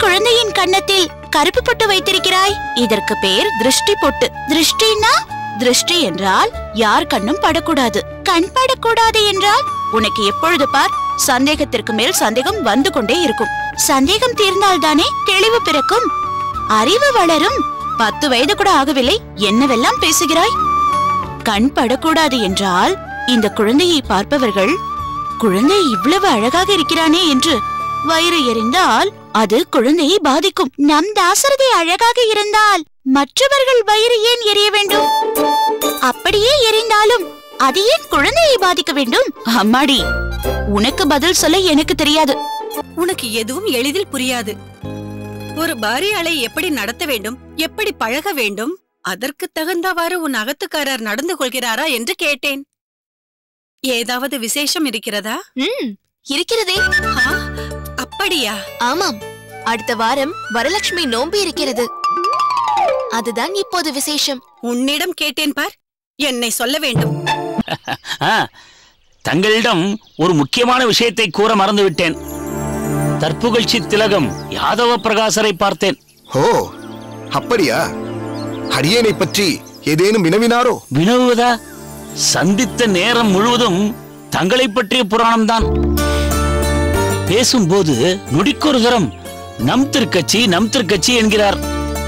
குழந்தையின் கன்னத்தில் கருப்பு பொட்டு வைத்திருக்கிறாய் இதற்கு பேர் திருஷ்டி பொட்டு திருஷ்டினா திருஷ்டி என்றால் யார் கண்ணும் படக்கூடாது கண் படக்கூடாது என்றால் உனக்கு எப்பொழுது பார் சந்தேகத்திற்கு மேல் சந்தேகம் வந்து கொண்டே இருக்கும் சந்தேகம் தீர்ந்தால்தானே தெளிவு பிறக்கும் அறிவு வளரும் பத்து வயது கூட ஆகவில்லை என்னவெல்லாம் பேசுகிறாய் கண் படக்கூடாது என்றால் இந்த குழந்தையை பார்ப்பவர்கள் குழந்தை இவ்வளவு அழகாக இருக்கிறானே என்று வயிறு எரிந்தால் அது குழந்தையை பாதிக்கும் நம் தாசரதி அழகாக இருந்தால் மற்றவர்கள் வயிறு ஏன் எரிய வேண்டும் அப்படியே எரிந்தாலும் அது ஏன் குழந்தையை பாதிக்க வேண்டும் அம்மாடி உனக்கு பதில் சொல்ல எனக்கு தெரியாது உனக்கு எதுவும் எளிதில் புரியாது ஒரு பாரியாளை எப்படி நடத்த வேண்டும் எப்படி பழக வேண்டும் அதற்கு தகுந்தவாறு உன் அகத்துக்காரர் நடந்து கொள்கிறாரா என்று கேட்டேன் ஏதாவது விசேஷம் இருக்கிறதா ம் இருக்கிறதே ஆ, அப்படியா ஆமாம் அடுத்த வாரம் வரலட்சுமி நோன்பு இருக்கிறது அதுதான் இப்போது விசேஷம் உன்னிடம் கேட்டேன் பார் என்னை சொல்ல வேண்டும் ஆ, தங்களிடம் ஒரு முக்கியமான விஷயத்தை கூற மறந்துவிட்டேன் தற்புகழ்ச்சி திலகம் யாதவ பிரகாசரை பார்த்தேன் ஓ அப்படியா அடியேனை பற்றி ஏதேனும் வினவினாரோ வினவுவதா சந்தித்த நேரம் முழுவதும் தங்களைப் பற்றிய புராணம்தான் பேசும்போது நொடிக்கொரு தரம் நம் திருக்கட்சி நம் திருக்கட்சி என்கிறார்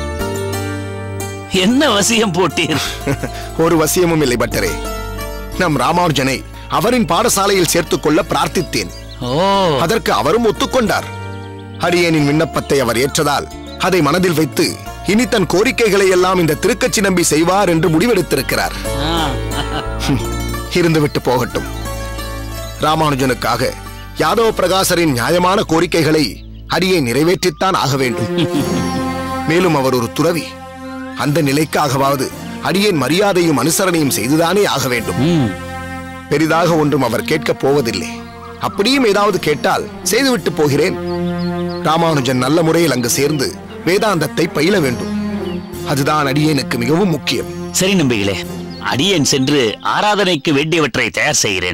என்ன வசியம் போட்டீர் ஒரு வசியமும் இல்லை பட்டரே நம் ராமானுஜனை அவரின் பாடசாலையில் சேர்த்துக் கொள்ள பிரார்த்தித்தேன் ஓ அதற்கு அவரும் ஒத்துக்கொண்டார் அடியேனின் விண்ணப்பத்தை அவர் ஏற்றதால் அதை மனதில் வைத்து இனி தன் கோரிக்கைகளை எல்லாம் இந்த திருக்கட்சி நம்பி செய்வார் என்று முடிவெடுத்திருக்கிறார் ஆ, இருந்துவிட்டு போகட்டும் ராமானுஜனுக்காக யாதவ பிரகாசரின் நியாயமான கோரிக்கைகளை அடியே நிறைவேற்றித்தான் ஆக வேண்டும் மேலும் அவர் ஒரு துறவி அந்த நிலைக்காகவாவது அடியேன் மரியாதையும் அனுசரணையும் செய்துதானே ஆக வேண்டும் ம், பெரிதாக ஒன்றும் அவர் கேட்கப் போவதில்லை அப்படியும் ஏதாவது கேட்டால் செய்துவிட்டு போகிறேன் ராமானுஜன் நல்ல முறையில் அங்கு சேர்ந்து வேதாந்தத்தை பயில வேண்டும் அதுதான் அடியேனுக்கு மிகவும் முக்கியம் சரி நம்பிகளே அடியேன் சென்று ஆராதனைக்கு வேண்டியவற்றை தயார் செய்கிறேன்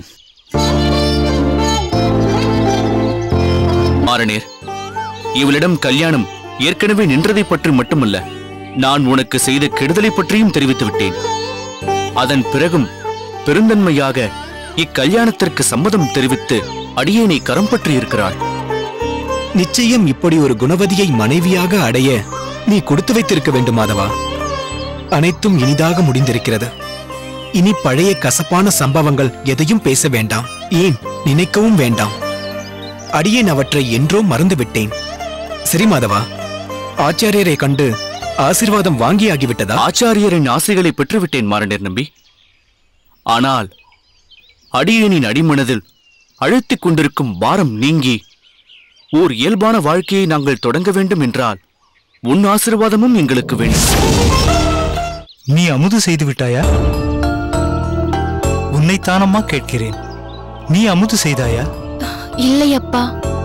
மாறனீர் இவளிடம் கல்யாணம் ஏற்கனவே நின்றதை பற்றி மட்டுமல்ல நான் உனக்கு செய்த கெடுதலை பற்றியும் தெரிவித்து விட்டேன் அதன் பிறகும் பெருந்தன்மையாக இக்கல்யாணத்திற்கு சம்மதம் தெரிவித்து அடியேனை கரம் பற்றி இருக்கிறாள் நிச்சயம் இப்படி ஒரு குணவதியை மனைவியாக அடைய நீ கொடுத்து வைத்திருக்க வேண்டும் மாதவா அனைத்தும் இனிதாக முடிந்திருக்கிறது இனி பழைய கசப்பான சம்பவங்கள் எதையும் பேச வேண்டாம் ஏன் நினைக்கவும் வேண்டாம் அடியேன் அவற்றை என்றோ மறந்துவிட்டேன் சரி மாதவா ஆச்சாரியரை கண்டு ஆசீர்வாதம் வாங்கியாகிவிட்டதா ஆச்சாரியரின் ஆசைகளை பெற்றுவிட்டேன் மாறனீர் நம்பி ஆனால் அடியேனின் அடிமனதில் அழுத்திக் கொண்டிருக்கும் பாரம் நீங்கி ஓர் இயல்பான வாழ்க்கையை நாங்கள் தொடங்க வேண்டும் என்றால் உன் ஆசீர்வாதமும் எங்களுக்கு வேண்டும் நீ அமுது செய்து விட்டாயா உன்னைத்தானம்மா கேட்கிறேன் நீ அமுது செய்தாயா இல்லையப்பா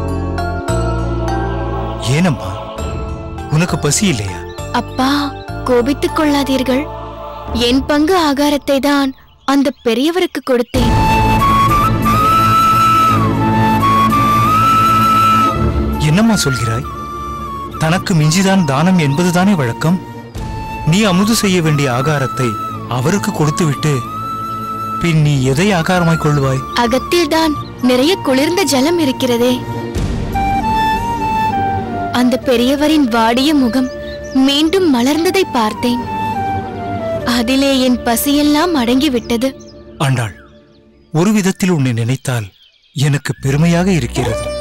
ஏனம்மா உனக்கு பசி இல்லையா அப்பா கோபித்துக் கொள்ளாதீர்கள் என் பங்கு ஆகாரத்தை தான் அந்த பெரியவருக்கு கொடுத்தேன் என்னம்மா சொல்கிறாய் தனக்கு மிஞ்சிதான் தானம் என்பதுதானே வழக்கம் நீ அமுது செய்ய வேண்டிய ஆகாரத்தை அவருக்கு கொடுத்துவிட்டு பின் நீ எதை ஆகாரமாய் கொள்வாய் அகத்தில்தான் நிறைய குளிர்ந்த ஜலம் இருக்கிறதே அந்த பெரியவரின் வாடிய முகம் மீண்டும் மலர்ந்ததை பார்த்தேன் அதிலே என் பசியெல்லாம் அடங்கிவிட்டது ஆண்டாள் ஒரு விதத்தில் உன்னை நினைத்தால் எனக்கு பெருமையாக இருக்கிறது